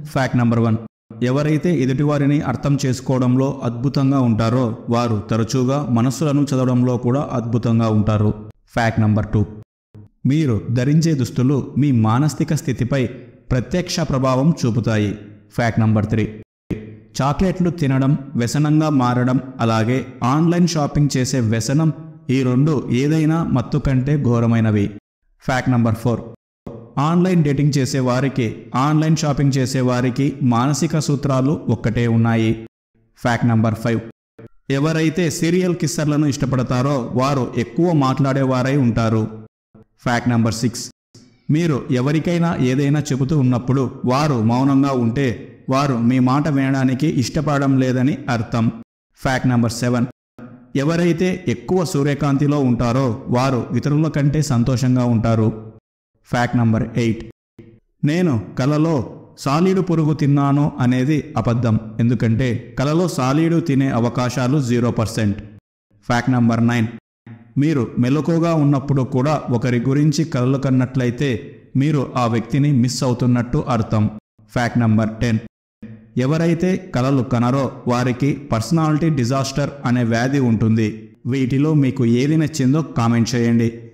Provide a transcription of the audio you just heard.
fact number one ఎవరైతే ఎదుటివారిని అర్థం చేసుకోవడంలో అద్భుతంగా ఉంటారో వారు తరచుగా మనస్సులను చదవడంలో కూడా అద్భుతంగా ఉంటారు ఫ్యాక్ట్ నంబర్ టూ మీరు ధరించే దుస్తులు మీ మానసిక స్థితిపై ప్రత్యక్ష ప్రభావం చూపుతాయి ఫ్యాక్ట్ నంబర్ త్రీ చాక్లెట్లు తినడం వ్యసనంగా మారడం అలాగే ఆన్లైన్ షాపింగ్ చేసే వ్యసనం ఈ రెండు ఏదైనా మత్తు కంటే ఘోరమైనవి fact number four online dating చేసే వారికి ఆన్లైన్ షాపింగ్ చేసే వారికి మానసిక సూత్రాలు ఒక్కటే ఉన్నాయి ఫ్యాక్ట్ నంబర్ ఫైవ్ ఎవరైతే సీరియల్ కిస్సర్లను ఇష్టపడతారో వారు ఎక్కువ మాట్లాడేవారై ఉంటారు ఫ్యాక్ట్ నంబర్ సిక్స్ మీరు ఎవరికైనా ఏదైనా చెబుతూ ఉన్నప్పుడు వారు మౌనంగా ఉంటే వారు మీ మాట వినడానికి ఇష్టపడడం లేదని అర్థం ఫ్యాక్ట్ నంబర్ సెవెన్ ఎవరైతే ఎక్కువ సూర్యకాంతిలో ఉంటారో వారు ఇతరుల కంటే సంతోషంగా ఉంటారు ఫ్యాక్ట్ నంబర్ ఎయిట్ నేను కలలో సాలీడు పురుగు తిన్నాను అనేది అబద్ధం ఎందుకంటే కలలో సాలీడు తినే అవకాశాలు zero percent fact number nine మీరు మెలకుగా ఉన్నప్పుడు కూడా ఒకరి గురించి కలలు కన్నట్లయితే మీరు ఆ వ్యక్తిని మిస్ అవుతున్నట్టు అర్థం ఫ్యాక్ట్ నంబర్ టెన్ ఎవరైతే కలలు కనరో వారికి పర్సనాలిటీ డిజాస్టర్ అనే వ్యాధి ఉంటుంది వీటిలో మీకు ఏది నచ్చిందో కామెంట్ చేయండి